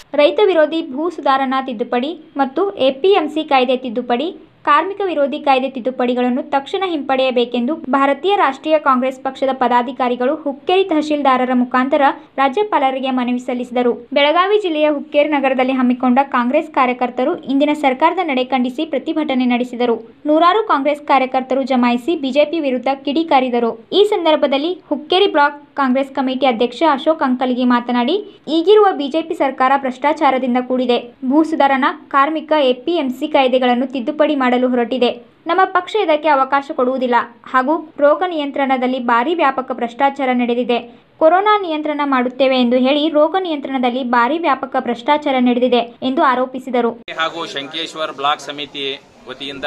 ರೈತ ವಿರೋಧಿ ಭೂ ಸುಧಾರಣಾ ತಿದ್ದುಪಡಿ ಮತ್ತು ಎಪಿಎಂಸಿ ಕಾಯ್ದೆ ತಿದ್ದುಪಡಿ ಕಾರ್ಮಿಕ ವಿರೋಧಿ ಕಾಯ್ದೆ ತಿದ್ದುಪಡಿಗಳನ್ನು ತಕ್ಷಣ ಹಿಂಪಡೆಯಬೇಕೆಂದು ಭಾರತೀಯ ರಾಷ್ಟ್ರೀಯ ಕಾಂಗ್ರೆಸ್ ಪಕ್ಷದ ಪದಾಧಿಕಾರಿಗಳು ಹುಕ್ಕೇರಿ ತಹಶೀಲ್ದಾರರ ಮುಖಾಂತರ ರಾಜ್ಯಪಾಲರಿಗೆ ಮನವಿ ಸಲ್ಲಿಸಿದರು ಬೆಳಗಾವಿ ಜಿಲ್ಲೆಯ ಹುಕ್ಕೇರಿ ನಗರದಲ್ಲಿ ಹಮ್ಮಿಕೊಂಡ ಕಾಂಗ್ರೆಸ್ ಕಾರ್ಯಕರ್ತರು ಇಂದಿನ ಸರ್ಕಾರದ ನಡೆ ಖಂಡಿಸಿ ಪ್ರತಿಭಟನೆ ನಡೆಸಿದರು ನೂರಾರು ಕಾಂಗ್ರೆಸ್ ಕಾರ್ಯಕರ್ತರು ಜಮಾಯಿಸಿ ಬಿಜೆಪಿ ವಿರುದ್ಧ ಕಿಡಿಕಾರಿದರು ಈ ಸಂದರ್ಭದಲ್ಲಿ ಹುಕ್ಕೇರಿ ಬ್ಲಾಕ್ ಕಾಂಗ್ರೆಸ್ ಕಮಿಟಿ ಅಧ್ಯಕ್ಷ ಅಶೋಕ್ ಅಂಕಲಿಗಿ ಮಾತನಾಡಿ ಈಗಿರುವ ಬಿಜೆಪಿ ಸರ್ಕಾರ ಭ್ರಷ್ಟಾಚಾರದಿಂದ ಕೂಡಿದೆ ಭೂ ಸುಧಾರಣಾ ಕಾರ್ಮಿಕ ಎಪಿಎಂಸಿ ಕಾಯ್ದೆಗಳನ್ನು ತಿದ್ದುಪಡಿ ಮಾಡಲು ಹೊರಟಿದೆ ನಮ್ಮ ಪಕ್ಷ ಇದಕ್ಕೆ ಅವಕಾಶ ಕೊಡುವುದಿಲ್ಲ ಹಾಗೂ ರೋಗ ನಿಯಂತ್ರಣದಲ್ಲಿ ಭಾರಿ ವ್ಯಾಪಕ ಭ್ರಷ್ಟಾಚಾರ ನಡೆದಿದೆ ಕೊರೋನಾ ನಿಯಂತ್ರಣ ಮಾಡುತ್ತೇವೆ ಎಂದು ಹೇಳಿ ರೋಗ ನಿಯಂತ್ರಣದಲ್ಲಿ ಭಾರಿ ವ್ಯಾಪಕ ಭ್ರಷ್ಟಾಚಾರ ನಡೆದಿದೆ ಎಂದು ಆರೋಪಿಸಿದರು ಹಾಗೂ ಶಂಕೇಶ್ವರ್ ಬ್ಲಾಕ್ ಸಮಿತಿ ವತಿಯಿಂದ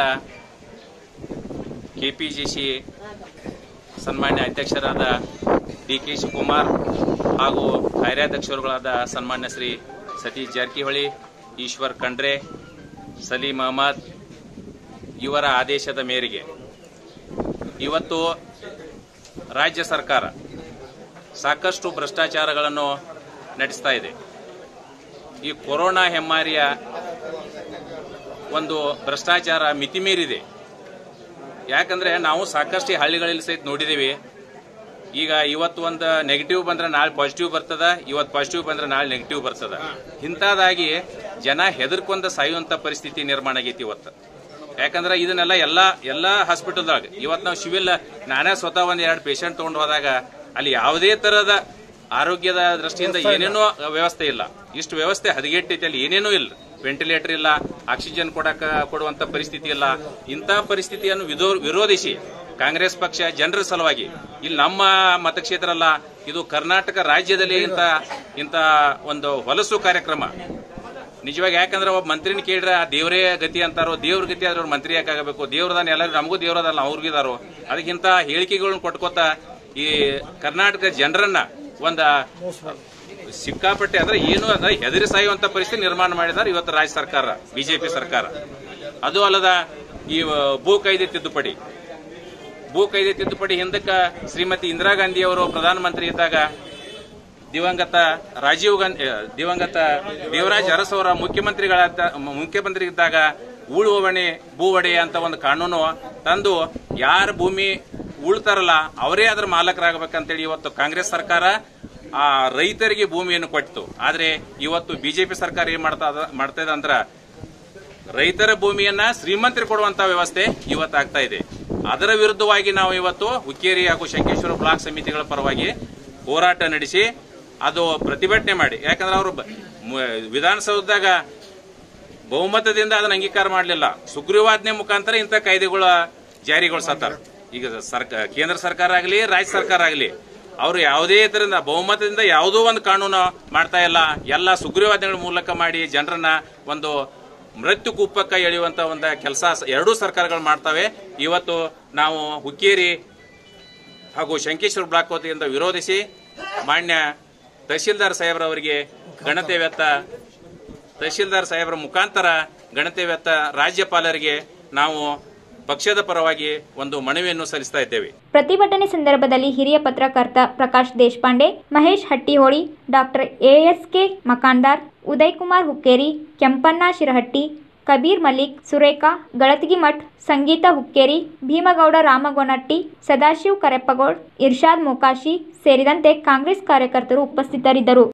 ಕೆಪಿಜಿಸಿ ಸನ್ಮಾನ್ಯ ಅಧ್ಯಕ್ಷರಾದ ಡಿ ಕೆ ಶಿವಕುಮಾರ್ ಹಾಗೂ ಕಾರ್ಯಾಧ್ಯಕ್ಷರುಗಳಾದ ಸನ್ಮಾನ್ಯ ಶ್ರೀ ಸತೀಶ್ ಜಾರಕಿಹೊಳಿ ಈಶ್ವರ್ ಖಂಡ್ರೆ ಸಲೀಂ ಅಹಮದ್ ಇವರ ಆದೇಶದ ಮೇರೆಗೆ ಇವತ್ತು ರಾಜ್ಯ ಸರ್ಕಾರ ಸಾಕಷ್ಟು ಭ್ರಷ್ಟಾಚಾರಗಳನ್ನು ನಡೆಸ್ತಾ ಇದೆ ಈ ಕೊರೋನಾ ಹೆಮ್ಮಾರಿಯ ಒಂದು ಭ್ರಷ್ಟಾಚಾರ ಮಿತಿಮೀರಿದೆ ಯಾಕಂದ್ರೆ ನಾವು ಸಾಕಷ್ಟು ಈ ಹಳ್ಳಿಗಳಲ್ಲಿ ಸಹಿತ ನೋಡಿದ್ದೀವಿ ಈಗ ಇವತ್ತು ಒಂದು ನೆಗೆಟಿವ್ ಬಂದ್ರೆ ನಾಳೆ ಪಾಸಿಟಿವ್ ಬರ್ತದ ಇವತ್ತು ಪಾಸಿಟಿವ್ ಬಂದ್ರೆ ನಾಳೆ ನೆಗೆಟಿವ್ ಬರ್ತದ ಇಂಥದಾಗಿ ಜನ ಹೆದರ್ಕೊಂಡ ಸಾಯುವಂತ ಪರಿಸ್ಥಿತಿ ನಿರ್ಮಾಣ ಆಗೈತಿ ಇವತ್ತು ಯಾಕಂದ್ರೆ ಇದನ್ನೆಲ್ಲ ಎಲ್ಲ ಎಲ್ಲ ಹಾಸ್ಪಿಟಲ್ದಾಗ ಇವತ್ತು ನಾವು ಸಿವಿಲ್ ನಾನೇ ಸ್ವತಃ ಒಂದ್ ಎರಡು ಪೇಷಂಟ್ ತಗೊಂಡು ಹೋದಾಗ ಅಲ್ಲಿ ಯಾವುದೇ ತರಹದ ಆರೋಗ್ಯದ ದೃಷ್ಟಿಯಿಂದ ಏನೇನೋ ವ್ಯವಸ್ಥೆ ಇಲ್ಲ ಇಷ್ಟು ವ್ಯವಸ್ಥೆ ಹದಗೆಟ್ಟೈತಿ ಅಲ್ಲಿ ಏನೇನೂ ಇಲ್ಲ ವೆಂಟಿಲೇಟರ್ ಇಲ್ಲ ಆಕ್ಸಿಜನ್ ಕೊಡಕ ಕೊಡುವಂತ ಪರಿಸ್ಥಿತಿ ಇಲ್ಲ ಇಂಥ ಪರಿಸ್ಥಿತಿಯನ್ನು ವಿಧೋ- ವಿರೋಧಿಸಿ ಕಾಂಗ್ರೆಸ್ ಪಕ್ಷ ಜನರ ಸಲುವಾಗಿ ಇಲ್ಲಿ ನಮ್ಮ ಮತಕ್ಷೇತ್ರ ಅಲ್ಲ ಇದು ಕರ್ನಾಟಕ ರಾಜ್ಯದಲ್ಲಿ ಇಂಥ ಇಂಥ ಒಂದು ಹೊಲಸು ಕಾರ್ಯಕ್ರಮ ನಿಜವಾಗಿ ಯಾಕಂದ್ರೆ ಒಬ್ಬ ಮಂತ್ರಿನ ಕೇಳಿದ್ರೆ ಆ ದೇವರೇ ಗತಿ ಅಂತಾರೋ ದೇವ್ರ ಗತಿ ಆದ್ರೆ ಅವ್ರು ಮಂತ್ರಿ ಯಾಕಾಗಬೇಕು ದೇವ್ರದಾನ ಎಲ್ಲರೂ ನಮಗೂ ದೇವ್ರದಲ್ಲ ಅವ್ರಿಗಿದಾರೋ ಅದಕ್ಕಿಂತ ಹೇಳಿಕೆಗಳನ್ನ ಕೊಟ್ಕೋತ ಈ ಕರ್ನಾಟಕ ಜನರನ್ನ ಒಂದ ಸಿಕ್ಕಾಪಟ್ಟೆ ಅಂದ್ರೆ ಏನು ಅದ ಹೆದರಿ ಸಾಯುವಂತ ಪರಿಸ್ಥಿತಿ ನಿರ್ಮಾಣ ಮಾಡಿದ್ದಾರೆ ಇವತ್ತು ರಾಜ್ಯ ಸರ್ಕಾರ ಬಿಜೆಪಿ ಸರ್ಕಾರ ಅದು ಅಲ್ಲದ ಈ ಭೂ ಕಾಯ್ದೆ ತಿದ್ದುಪಡಿ ಭೂ ಕಾಯ್ದೆ ತಿದ್ದುಪಡಿ ಹಿಂದಕ್ಕ ಶ್ರೀಮತಿ ಇಂದಿರಾ ಗಾಂಧಿ ಅವರು ಪ್ರಧಾನಮಂತ್ರಿ ಇದ್ದಾಗ ದಿವಂಗತ ರಾಜೀವ್ ಗಾಂಧಿ ಅಹ್, ದಿವಂಗತ ದೇವರಾಜ್ ಅರಸ್ ಅವರ ಮುಖ್ಯಮಂತ್ರಿಗಳಾದ ಮುಖ್ಯಮಂತ್ರಿ ಇದ್ದಾಗ ಉಳುವಣೆ ಭೂ ಒಡೆ ಅಂತ ಒಂದು ಕಾನೂನು ತಂದು ಯಾರ ಭೂಮಿ ಉಳ್ತಾರಲ್ಲ ಅವರೇ ಅದರ ಮಾಲಕರಾಗಬೇಕಂತೇಳಿ ಇವತ್ತು ಕಾಂಗ್ರೆಸ್ ಸರ್ಕಾರ ಆ ರೈತರಿಗೆ ಭೂಮಿಯನ್ನು ಕೊಟ್ಟಿತು ಆದ್ರೆ ಇವತ್ತು ಬಿಜೆಪಿ ಸರ್ಕಾರ ಏನ್ ಮಾಡ್ತಾ ಮಾಡ್ತಾ ಇದೆ ಅಂದ್ರ ರೈತರ ಭೂಮಿಯನ್ನ ಶ್ರೀಮಂತರು ಕೊಡುವಂತ ವ್ಯವಸ್ಥೆ ಇವತ್ತು ಆಗ್ತಾ ಇದೆ ಅದರ ವಿರುದ್ಧವಾಗಿ ನಾವು ಇವತ್ತು ಹುಕ್ಕೇರಿ ಹಾಗೂ ಶಂಕೇಶ್ವರ ಬ್ಲಾಕ್ ಸಮಿತಿಗಳ ಪರವಾಗಿ ಹೋರಾಟ ನಡೆಸಿ ಅದು ಪ್ರತಿಭಟನೆ ಮಾಡಿ ಯಾಕಂದ್ರೆ ಅವರು ಬ- ಮ- ವಿಧಾನಸೌಧದಾಗ ಬಹುಮತದಿಂದ ಅದನ್ನ ಅಂಗೀಕಾರ ಮಾಡಲಿಲ್ಲ ಸುಗ್ರೀವಾಜ್ಞೆ ಮುಖಾಂತರ ಇಂಥ ಕಾಯ್ದೆಗಳ ಜಾರಿಗೊಳಿಸತ್ತಾರ ಈಗ ಸರ್ಕಾರ ಕೇಂದ್ರ ಸರ್ಕಾರ ಆಗಲಿ ರಾಜ್ಯ ಸರ್ಕಾರ ಆಗಲಿ ಅವರು ಯಾವುದೇ ತರದಿಂದ ಬಹುಮತದಿಂದ ಯಾವುದೋ ಒಂದು ಕಾನೂನು ಮಾಡ್ತಾ ಇಲ್ಲ ಎಲ್ಲ ಸುಗ್ರೀವಾಜ್ಞೆಗಳ ಮೂಲಕ ಮಾಡಿ ಜನರನ್ನ ಒಂದು ಮೃತ್ಯು ಕೂಪಕ್ಕ ಎಳೆಯುವಂತ ಒಂದು ಕೆಲಸ ಎರಡೂ ಸರ್ಕಾರಗಳು ಮಾಡ್ತವೆ ಇವತ್ತು ನಾವು ಹುಕ್ಕೇರಿ ಹಾಗೂ ಶಂಕೇಶ್ವರ ಬ್ಲಾಕ್ ವತಿಯಿಂದ ವಿರೋಧಿಸಿ ಮಾನ್ಯ ತಹಶೀಲ್ದಾರ್ ಸಾಹೇಬ್ರವರಿಗೆ ಗಣತೆ ವೆತ್ತ ತಹಶೀಲ್ದಾರ್ ಸಾಹೇಬರ ಮುಖಾಂತರ ಗಣತೆ ವೆತ್ತ ರಾಜ್ಯಪಾಲರಿಗೆ ನಾವು ಪಕ್ಷದ ಪರವಾಗಿ ಒಂದು ಮನವಿಯನ್ನು ಸಲ್ಲಿಸ್ತಾ ಇದ್ದೇವೆ ಪ್ರತಿಭಟನೆ ಸಂದರ್ಭದಲ್ಲಿ ಹಿರಿಯ ಪತ್ರಕರ್ತ ಪ್ರಕಾಶ್ ದೇಶಪಾಂಡೆ ಮಹೇಶ್ ಹಟ್ಟಿಹೋಳಿ ಡಾಕ್ಟರ್ ಎಎಸ್ಕೆ ಮಕಾಂದಾರ್ ಉದಯ್ ಕುಮಾರ್ ಹುಕ್ಕೇರಿ ಕೆಂಪಣ್ಣ ಶಿರಹಟ್ಟಿ ಕಬೀರ್ ಮಲ್ಲಿಕ್ ಸುರೇಖಾ ಗಳತಗಿ ಮಠ್ ಸಂಗೀತ ಹುಕ್ಕೇರಿ ಭೀಮಗೌಡ ರಾಮಗೊನಟ್ಟಿ ಸದಾಶಿವ್ ಕರೆಪ್ಪಗೋಳ್ ಇರ್ಷಾದ್ ಮೊಕಾಶಿ ಸೇರಿದಂತೆ ಕಾಂಗ್ರೆಸ್ ಕಾರ್ಯಕರ್ತರು ಉಪಸ್ಥಿತರಿದ್ದರು